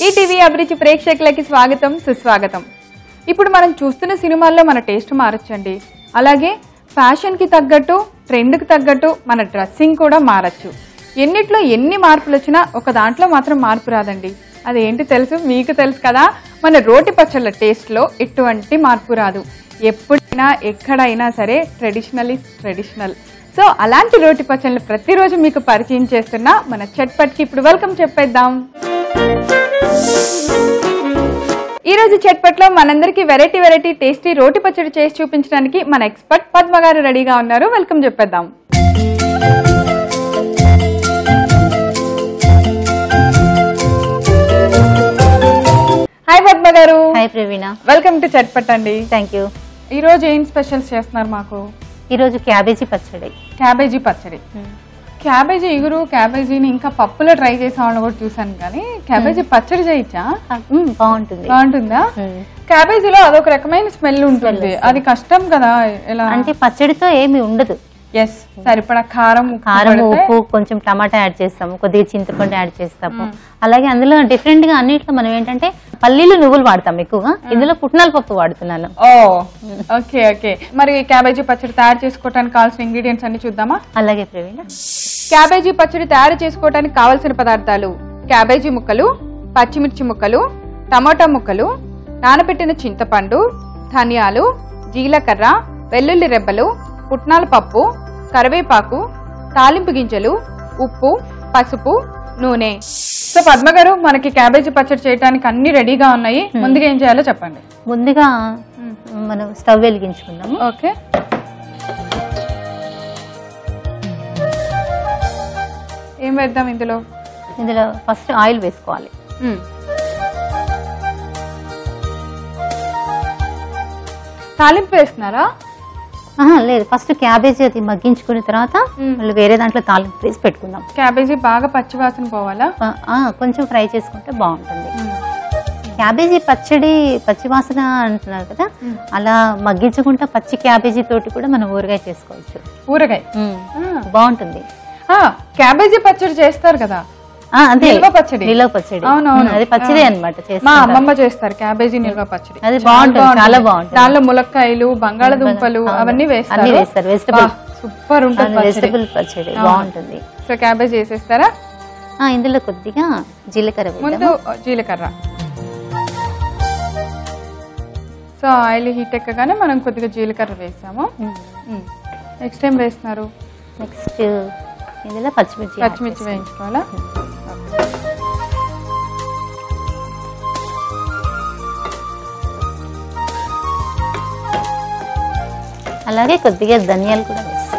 ఈ టీవీ అభిరుచి ప్రేక్షకులకి స్వాగతం సుస్వాగతం ఇప్పుడు మనం చూస్తున్న సినిమాల్లో మన టేస్ట్ మారచ్చండి అలాగే ఫ్యాషన్కి తగ్గట్టు ట్రెండ్కి తగ్గట్టు మన డ్రెస్సింగ్ కూడా మారచ్చు ఎన్నిట్లో ఎన్ని మార్పులు వచ్చినా ఒక దాంట్లో మాత్రం మార్పు రాదండి అదేంటి తెలుసు మీకు తెలుసు కదా మన రోటి పచ్చళ్ళ టేస్ట్లో ఎటువంటి మార్పు రాదు ఎప్పుడైనా ఎక్కడైనా సరే ట్రెడిషనల్ ఇస్ ట్రెడిషనల్ సో అలాంటి రోటి పచ్చళ్ళు ప్రతిరోజు మీకు పరిచయం చేస్తున్న మన చట్పట్కి ఇప్పుడు వెల్కమ్ చెప్పేద్దాం ఈ రోజు చట్పట్లో మనందరికీ వెరైటీ వెరైటీ టేస్టీ రోటి పచ్చడి చేసి చూపించడానికి మన ఎక్స్పర్ట్ పద్మ గారు రెడీగా ఉన్నారు వెల్కమ్ చెప్పేద్దాం హాయ్ పద్మ గారు hi Praveena welcome to Chatpat అండి థ్యాంక్ యూ ఈ రోజు ఏం స్పెషల్స్ చేస్తున్నారు మాకు ఈరోజు క్యాబేజీ పచ్చడి క్యాబేజీ పచ్చడి క్యాబేజీ ఇగురు క్యాబేజీని ఇంకా పప్పులో ట్రై చేసే వాళ్ళని కూడా చూసాను కానీ క్యాబేజీ పచ్చడి చేయొచ్చా మ్మ్, బాగుంటుంది బాగుంటుందా మ్మ్. క్యాబేజీలో అదొక రకమైన స్మెల్ ఉంటుంది అది కష్టం కదా ఎలా అంటే పచ్చడితో ఏమి ఉండదు ఎస్ సరిపడా కారం ఉప్పు కారం పడితే- ఉప్పు కొంచెం టమాటా యాడ్ చేస్తాము కొద్దిగా చింతపండు యాడ్ చేస్తాము అలాగే అందులో డిఫరెంట్ గా అన్నిట్లో మనం ఏంటంటే పల్లీలు నువ్వులు వాడతాం ఎక్కువగా ఇందులో పుట్నాల పప్పు వాడుతున్నాను ఓ ఓకే ఓకే మరి క్యాబేజీ పచ్చడి తయారు చేసుకోవడానికి కావాల్సిన ఇంగ్రీడియంట్స్ అన్ని చూద్దామా అలాగే ప్రవీణ క్యాబేజీ పచ్చడి తయారు చేసుకోవడానికి కావలసిన పదార్థాలు క్యాబేజీ ముక్కలు పచ్చిమిర్చి ముక్కలు టమాటా ముక్కలు నానబెట్టిన చింతపండు ధనియాలు జీలకర్ర వెల్లుల్లి రెబ్బలు పుట్నాల పప్పు కరివేపాకు తాలింపు గింజలు ఉప్పు పసుపు నూనె సో పద్మ గారు మనకి క్యాబేజీ పచ్చడి చేయడానికి అన్ని రెడీగా ఉన్నాయి ముందుగా ఏం చేయాలో చెప్పండి ముందుగా మనం స్టవ్ వెలిగించుకుందాము ఓకే ఏం వేద్దాం ఇందులో ఇందులో ఫస్ట్ ఆయిల్ వేసుకోవాలి మ్మ్. తాలింపు వేస్తున్నారా ఆహా, లేదు ఫస్ట్ క్యాబేజీ అది మగ్గించుకున్న తర్వాత మ్మ్. మళ్ళీ వేరే దాంట్లో తాలింపు వేసి పెట్టుకుందాం క్యాబేజీ బాగా పచ్చివాసన పోవాలా ఆ, ఆ, కొంచెం ఫ్రై చేసుకుంటే బాగుంటుంది క్యాబేజీ పచ్చడి పచ్చివాసన అంటున్నారు కదా అలా మగ్గించకుండా పచ్చి క్యాబేజీ తోటి కూడా మనం ఊరగాయ చేసుకోవచ్చు ఊరగాయ మ్మ్. బాగుంటుంది ఆ, క్యాబేజీ పచ్చడి చేస్తారు కదా ఆ, అదే నిల్వ పచ్చడి. నిల్వ పచ్చడి అవునవును. మ్మ్, అది పచ్చిదే అనమాట మా అమ్మమ్మ చేస్తారు క్యాబేజీ నిల్వ పచ్చడి అది బాగుంటుంది, చాలా బాగుంటుంది. దానిలో ములక్కాయలు బంగాళదుంపలు అవును. అవన్నీ అన్ని వేస్తారు వేస్తారు, vegetable. సూపర్ ఉంటుంది పచ్చడి వెజిటబుల్ పచ్చడి బాగుంటుంది సో క్యాబేజీ వేసేస్తారా ఆ, ఇందులో కొద్దిగా జీలకర్ర ముందు వేద్దాం జీలకర్ర సో ఆయిల్ హీట్ ఎక్కగానే మనం కొద్దిగా జీలకర్ర వేసాము నెక్స్ట్ టైం వేస్తున్నారు నెక్స్ట్ ఇందులో పచ్చిమిర్చి యాడ్ పచ్చిమిర్చి చేస్తాం. వేయించుకోవాలా అలాగే కొద్దిగా ధనియాలు కూడా వేస్తాం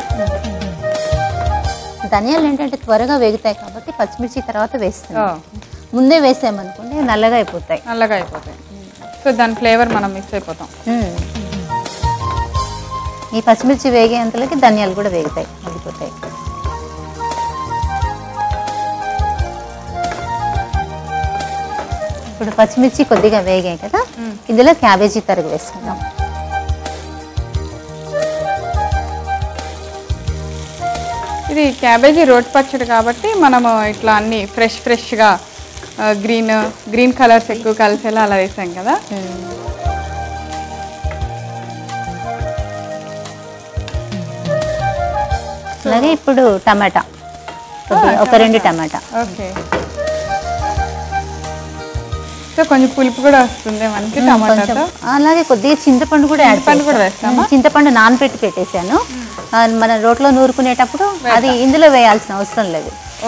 ధనియాలు ఏంటంటే త్వరగా వేగుతాయి కాబట్టి పచ్చిమిర్చి తర్వాత వేస్తాం ఓ, ముందే వేసామనుకోండి నల్లగా అయిపోతాయి నల్లగా అయిపోతాయి సో దాని ఫ్లేవర్ మనం మిస్ అయిపోతాం మ్మ్. ఈ పచ్చిమిర్చి వేగేంతలోకి ధనియాలు కూడా వేగుతాయి మగ్గిపోతాయి ఇప్పుడు పచ్చిమిర్చి కొద్దిగా వేగాయి కదా మ్మ్. ఇందులో క్యాబేజీ తరుగు వేసుకుందాం ఇది క్యాబేజీ రోటి పచ్చడి కాబట్టి మనము ఇట్లా అన్ని ఫ్రెష్ ఫ్రెష్గా గ్రీన్ గ్రీన్ కలర్స్ ఎక్కువ కలిసేలా అలా వేసాం కదా అలాగే ఇప్పుడు టమాటా కొద్దిగా ఒక రెండు టమాటా ఓకే సో కొంచెం పులుపు కూడా వస్తుంది మనకి టమాటాతో కొంచెం అలాగే కొద్దిగా చింతపండు కూడా యాడ్ చింతపండు కూడా చేస్తాం. వేస్తామా? చింతపండు నానబెట్టి పెట్టేశాను ఆ, మన రోట్లో నూరుకునేటప్పుడు అది ఇందులో వేయాల్సిన అవసరం లేదు ఓ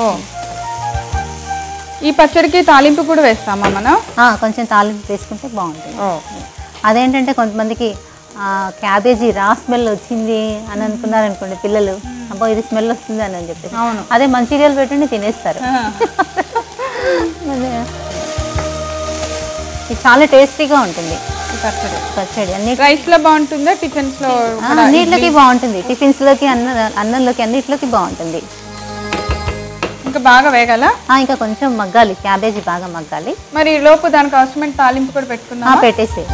ఈ పచ్చడికి తాలింపు కూడా వేస్తామా మనం ఆ, కొంచెం తాలింపు వేసుకుంటే బాగుంటుంది ఓ అదేంటంటే కొంతమందికి ఆ, క్యాబేజీ రా స్మెల్ వచ్చింది అని అనుకున్నారు అనుకోండి పిల్లలు అబ్బో ఇది స్మెల్ వస్తుంది అని అని చెప్పేసి అవును. అదే మంచిర్యాలు పెట్టండి తినేస్తారు ఆ. అదే. ఇది చాలా టేస్టీగా ఉంటుంది ఈ పచ్చడి పచ్చడి అన్ని రైస్ లో బాగుంటుందా టిఫిన్స్ లో ఆ, అన్నిట్లోకి బాగుంటుంది టిఫిన్స్ లోకి అన్న అన్నంలోకి అన్నిట్లోకి బాగుంటుంది ఇంకా బాగా వేగాల ఆ, ఇంకా కొంచెం మగ్గాలి క్యాబేజీ బాగా మగ్గాలి మరి ఈ లోపు దానికి అవసరమైన తాలింపు కూడా ఆ, పెట్టుకుందాం పెట్టేసి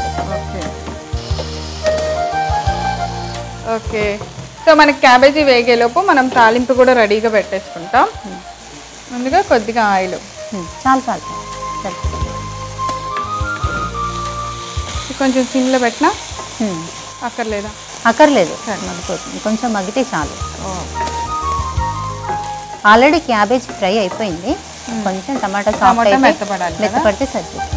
ఓకే సో మనకి క్యాబేజీ వేగేలోపు మనం తాలింపు కూడా రెడీగా పెట్టేసుకుంటాం ముందుగా కొద్దిగా ఆయిల్ చాలు చాలు చాలు. కొంచెం సిమ్లో పెట్టినా ఉమ్. అక్కర్లేదా అక్కర్లేదు మగ్గిపోతుంది కొంచెం మగ్గితే చాలు ఆల్రెడీ క్యాబేజ్ ఫ్రై అయిపోయింది కొంచెం టమాటా సాఫ్ట్ టమాటా అయితే మెత్తపడాలి కదా? మెత్తపడితే సరిపోతుంది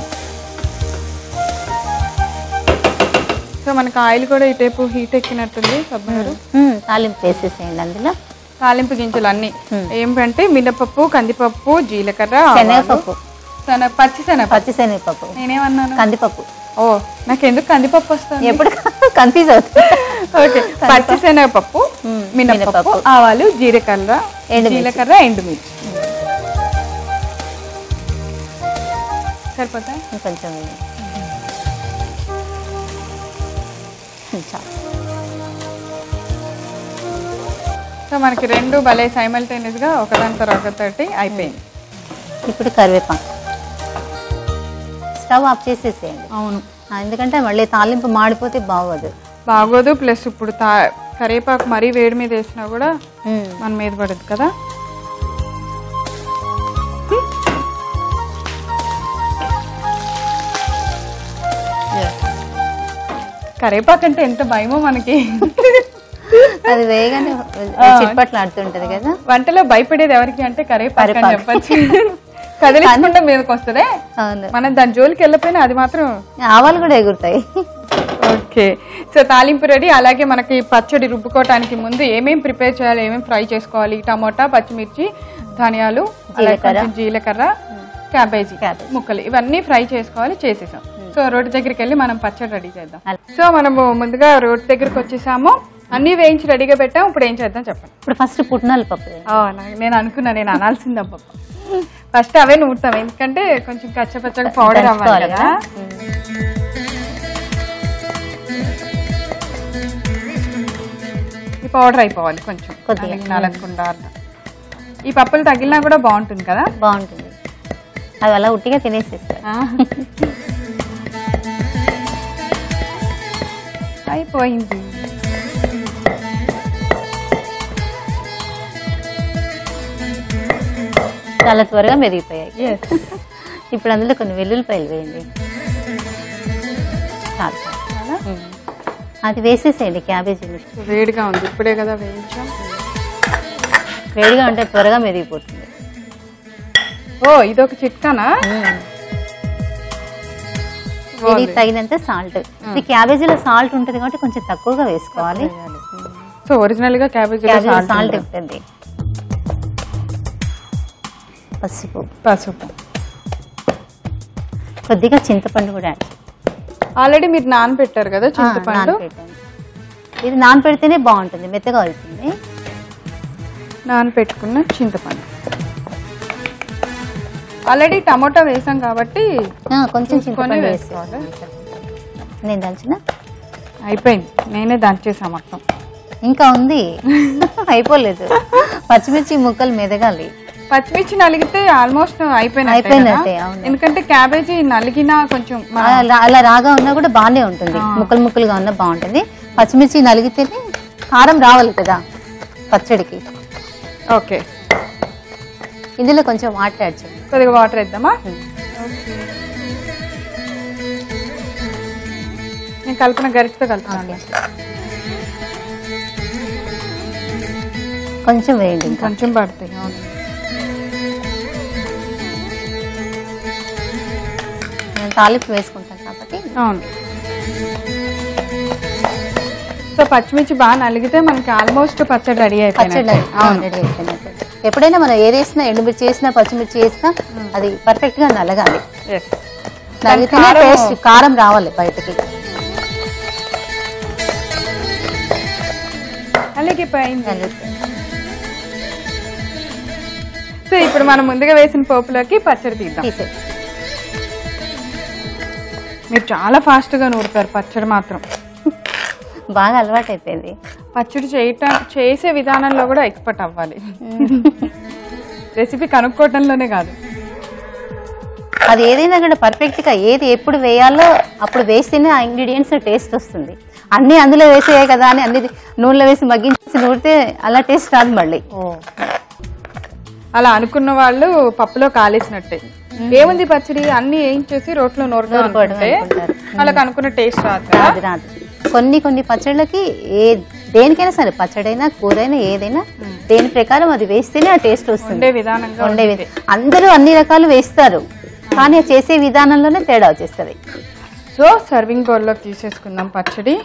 సో మనకి ఆయిల్ కూడా ఇటేపు హీట్ ఎక్కినట్టుంది సబ్బగారు ఉమ్, తాలింపు వేసేసేయండి అందులో తాలింపు గింజలు అన్ని Hmm. ఏంటంటే మినపప్పు కందిపప్పు జీలకర్ర ఆవాలు, శనగపప్పు శనగ పచ్చి శనగ పచ్చిశనగపప్పు నేనేమన్నాను కందిపప్పు ఓ నాకు ఎందుకు కందిపప్పు వస్తుంది ఎప్పుడు కన్ఫ్యూజ్ అవుతుంది ఓకే పచ్చి శనగపప్పు Hmm. మినపప్పు మినపప్పు. ఆవాలు జీలకర్ర ఎండుమిర్చి. జీలకర్ర ఎండుమిర్చి సరిపోతాయి ఇంకొంచెం వేయండి. ఉమ్, చాలు సో మనకి రెండు భలే సైమల్టేనియస్ గా ఒకదాని తర్వాత ఒకటి అయిపోయింది ఇప్పుడు కరివేపాకు స్టవ్ ఆఫ్ చేసేసేయండి అవును ఆ, ఎందుకంటే మళ్ళీ తాలింపు మాడిపోతే బాగోదు బాగోదు ప్లస్ ఇప్పుడు తా కరివేపాకు మరీ వేడి మీద వేసినా కూడా ఉమ్. మన మీద పడదు కదా కరివేపాకు అంటే ఎంత భయమో మనకి అది వేయగానే చిట్పట్లు ఆడుతుంటది కదా వంటలో భయపడేది ఎవరికి అంటే కరివేపాకు అని కరివేపాకు. చెప్పచ్చు కదిలించకుండా మీదకి వస్తుందే అవును మనం దాని జోలికి వెళ్ళిపోయినా అది మాత్రం ఆవాలు కూడా ఎగురుతాయి ఓకే సో తాలింపు రెడీ అలాగే మనకి పచ్చడి రుబ్బుకోవటానికి ముందు ఏమేం ప్రిపేర్ చేయాలి ఏమేం ఫ్రై చేసుకోవాలి టమోటా పచ్చిమిర్చి ధనియాలు అలాగే జీలకర్ర. కొంచెం జీలకర్ర క్యాబేజీ క్యాబేజీ. ముక్కలు ఇవన్నీ ఫ్రై చేసుకోవాలి చేసేసాం సో రోడ్డు దగ్గరికి వెళ్ళి మనం పచ్చడి రెడీ చేద్దాం అలా. సో మనము ముందుగా రోడ్డు దగ్గరికి వచ్చేసాము అన్ని వేయించి రెడీగా పెట్టాం ఇప్పుడు ఏం చేద్దాం చెప్పండి ఇప్పుడు ఫస్ట్ పుట్నాల పప్పు వేయండి. ఆ, నా- నేను అనుకున్నా నేను అనాల్సింది అబ్బా ఫస్ట్ అవే నూరుతాం ఎందుకంటే కొంచెం కచ్చపచ్చగా పౌడర్ అవ్వాలి దంచుకోవాలి కదా కదా? ఈ పౌడర్ అయిపోవాలి కొంచెం కొద్దిగా. అది నలగకుండా అట్లా. ఈ పప్పులు తగిలినా కూడా బాగుంటుంది కదా బాగుంటుంది అవి అలా ఉట్టిగా తినేసేస్తారు ఆ. అయిపోయింది చాలా త్వరగా మెరిగిపోయాయి Yes. ఇప్పుడు అందులో కొన్ని వెల్లుల్లిపాయలు వేయండి చాలు చాలా ఉమ్. అది వేసేసేయండి క్యాబేజీ మిక్స్ వేడిగా ఉంది ఇప్పుడే కదా వేయించాం వేడిగా ఉంటే త్వరగా మెరిగిపోతుంది ఓ ఇదొక చిట్కానా ఉమ్. ఇది బాగుంది. తగినంత సాల్ట్ ఇది క్యాబేజీలో సాల్ట్ ఉంటుంది కాబట్టి కొంచెం తక్కువగా వేసుకోవాలి సో ఒరిజినల్ గా క్యాబేజీ క్యాబేజీ సాల్ట్ ఉంటుంది పసుపు పసుపు కొద్దిగా చింతపండు కూడా యాడ్ చేయండి. ఆల్రెడీ మీరు నానబెట్టారు కదా ఆ, చింతపండు నానబెట్టండి. ఇది నానబెడితేనే బాగుంటుంది మెత్తగా అవుతుంది నానబెట్టుకున్న చింతపండు ఆల్రెడీ టమోటా వేసాం కాబట్టి ఆ, కొంచెం చూసుకొని చింతపండు వేసుకోవాలి. వేసుకోవాలి నేను దంచిన అయిపోయింది నేనే దంచేసా మొత్తం ఇంకా ఉంది అయిపోలేదు పచ్చిమిర్చి ముక్కలు మెదగాలి పచ్చిమిర్చి నలిగితే ఆల్మోస్ట్ అయిపోయినట్టే అయిపోయినట్టే, కదా? అవును. ఎందుకంటే క్యాబేజీ నలిగినా కొంచెం మన- అలా అలా రాగా ఉన్నా కూడా బాగానే ఉంటుంది ముక్కలు ముక్కలుగా ఉన్నా బాగుంటుంది పచ్చిమిర్చి నలిగితేనే కారం రావాలి కదా పచ్చడికి ఓకే ఇందులో కొంచెం వాటర్ యాడ్ చేయండి కొద్దిగా వాటర్ వేద్దామా ఉమ్. నేను కలిపిన గరిటతో కలుపుతాను కొంచెం వేయండి ఇంకా కొంచెం పడతాయి అవును నేను తాలింపు వేసుకుంటాను కాబట్టి అవును సో పచ్చిమిర్చి బాగా నలిగితే మనకి ఆల్మోస్ట్ పచ్చడి రెడీ పచ్చడి అయిపోయినట్టే అవును రెడీ అయిపోయినట్టు ఎప్పుడైనా మనం ఏది వేసినా ఎండుమిర్చి వేసినా పచ్చిమిర్చి వేసినా అది పర్ఫెక్ట్ గా నలగాలి Yes. నలిగితేనే కారం- టేస్ట్ కారం రావాలి బయటకి అలాగే పోయింది నలిగితే. సో ఇప్పుడు మనం ముందుగా వేసిన పోపులోకి పచ్చడి తీద్దాం తీసే మీరు చాలా ఫాస్ట్ గా నూరుతారు పచ్చడి మాత్రం బాగా అలవాటు అయిపోయింది పచ్చడి చేయటం చేసే విధానంలో కూడా ఎక్స్పర్ట్ అవ్వాలి రెసిపీ కనుక్కోవటంలోనే కాదు అది ఏదైనా కూడా పర్ఫెక్ట్ గా ఏది ఎప్పుడు వేయాలో అప్పుడు వేస్తేనే ఆ ఇంగ్రీడియంట్స్ టేస్ట్ వస్తుంది అన్ని అందులో వేసేయే కదా అని అన్ని నూనెలో వేసి మగ్గించి నూరితే అలా టేస్ట్ రాదు మళ్ళీ అలా అనుకున్న వాళ్ళు పప్పులో కాలేసినట్టే ఏముంది పచ్చడి అన్ని వేయించేసి రోట్లో నోరుతా నూరుకోవడం అనుకుంటే అనుకుంటారు. వాళ్ళకి అనుకున్న టేస్ట్ రాదు కదా రాదు రాదు కొన్ని కొన్ని పచ్చళ్ళకి ఏ దేనికైనా సరే పచ్చడైనా కూరైనా ఏదైనా దేని ప్రకారం అది వేస్తేనే ఆ టేస్ట్ ఉండే వస్తుంది విధానంగా వండే ఉంటుంది. విధ- అందరూ అన్ని రకాలు వేస్తారు కానీ ఆ చేసే విధానంలోనే తేడా వచ్చేస్తుంది సో సర్వింగ్ బౌల్లోకి తీసేసుకుందాం పచ్చడి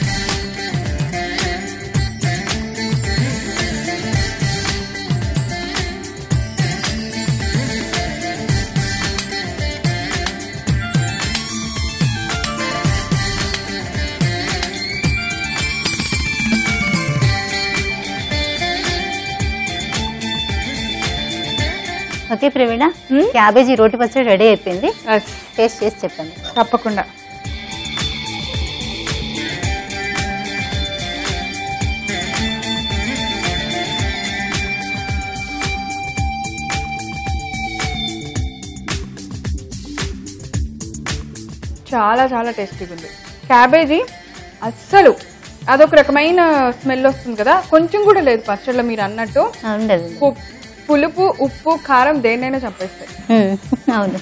ఓకే ప్రవీణ Hmm? క్యాబేజీ రోటి పచ్చడి రెడీ అయిపోయింది ఎస్, టేస్ట్ చేసి చెప్పండి తప్పకుండా చాలా చాలా టేస్టీగా ఉంది క్యాబేజీ అస్సలు అదొక రకమైన స్మెల్ వస్తుంది కదా కొంచెం కూడా లేదు పచ్చళ్ళలో మీరు అన్నట్టు ఆ, ఉండదు పు- పులుపు ఉప్పు కారం దేన్నైనా చంపేస్తాయి Hmm. అవును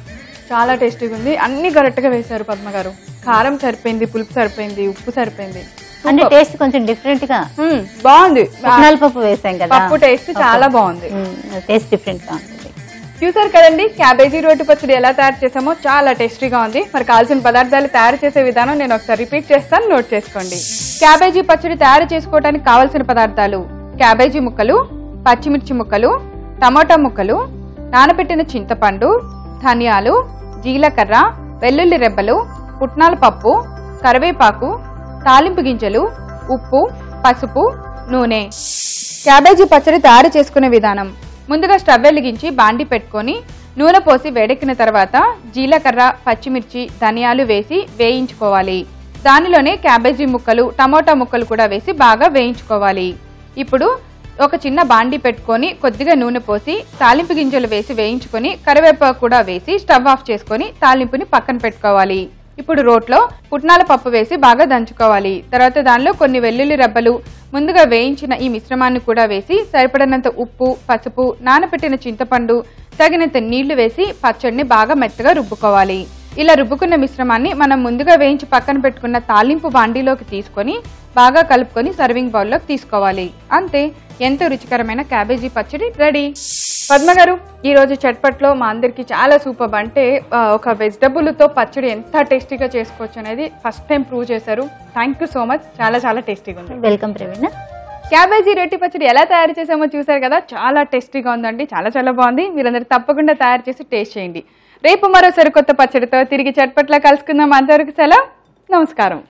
చాలా టేస్టీగా ఉంది అన్ని కరెక్ట్ గా వేశారు పద్మ గారు కారం సరిపోయింది పులుపు సరిపోయింది ఉప్పు సరిపోయింది అంటే టేస్ట్ కొంచెం డిఫరెంట్ గా మ్మ్, బాగుంది పుట్నాల పప్పు వేసాం కదా పప్పు టేస్ట్ చాలా బాగుంది టేస్ట్ డిఫరెంట్ గా ఉంటుంది చూసారు కదండి క్యాబేజీ రోటి పచ్చడి ఎలా తయారు చేసామో చాలా టేస్టీగా ఉంది మరి కావాల్సిన పదార్థాలు తయారు చేసే విధానం నేను ఒకసారి రిపీట్ చేస్తాను నోట్ చేసుకోండి క్యాబేజీ పచ్చడి తయారు చేసుకోవడానికి కావాల్సిన పదార్థాలు క్యాబేజీ ముక్కలు పచ్చిమిర్చి ముక్కలు టమాటా ముక్కలు నానబెట్టిన చింతపండు ధనియాలు జీలకర్ర వెల్లుల్లి రెబ్బలు పుట్నాల పప్పు కరివేపాకు తాలింపు గింజలు ఉప్పు పసుపు నూనె క్యాబేజీ పచ్చడి తయారు చేసుకునే విధానం ముందుగా స్టవ్ వెలిగించి బాండి పెట్టుకొని నూనె పోసి వేడెక్కిన తర్వాత జీలకర్ర పచ్చిమిర్చి ధనియాలు వేసి వేయించుకోవాలి దానిలోనే క్యాబేజీ ముక్కలు టమోటా ముక్కలు కూడా వేసి బాగా వేయించుకోవాలి ఇప్పుడు ఒక చిన్న బాండి పెట్టుకొని కొద్దిగా నూనె పోసి తాలింపు గింజలు వేసి వేయించుకొని కరివేపాకు కూడా వేసి స్టవ్ ఆఫ్ చేసుకొని తాలింపుని పక్కన పెట్టుకోవాలి ఇప్పుడు రోట్లో పుట్నాల పప్పు వేసి బాగా దంచుకోవాలి తర్వాత దానిలో కొన్ని వెల్లుల్లి రెబ్బలు ముందుగా వేయించిన ఈ మిశ్రమాన్ని కూడా వేసి సరిపడినంత ఉప్పు పసుపు నానబెట్టిన చింతపండు తగినంత నీళ్లు వేసి పచ్చడిని బాగా మెత్తగా రుబ్బుకోవాలి ఇలా రుబ్బుకున్న మిశ్రమాన్ని మనం ముందుగా వేయించి పక్కన పెట్టుకున్న తాలింపు బాండీలోకి తీసుకొని బాగా కలుపుకొని సర్వింగ్ బౌల్లోకి తీసుకోవాలి అంతే ఎంతో రుచికరమైన క్యాబేజీ పచ్చడి రెడీ పద్మ గారు ఈ రోజు చట్పట్లో మా అందరికి చాలా సూపర్ అంటే ఆ, ఒక వెజిటబుల్ తో పచ్చడి ఎంత టేస్టీగా చేసుకోవచ్చు అనేది ఫస్ట్ టైం ప్రూవ్ చేశారు థ్యాంక్ యూ సో మచ్ చాలా చాలా టేస్టీగా ఉంది వెల్కమ్ ప్రవీణ క్యాబేజీ రొట్టి పచ్చడి ఎలా తయారు చేసామో చూసారు కదా చాలా టేస్టీగా ఉందండి చాలా చాలా బాగుంది మీరందరూ తప్పకుండా తయారు చేసి టేస్ట్ చేయండి రేపు మరో సరికొత్త పచ్చడితో తిరిగి చట్పట్లా కలుసుకుందాం అంతవరకు సెలవు నమస్కారం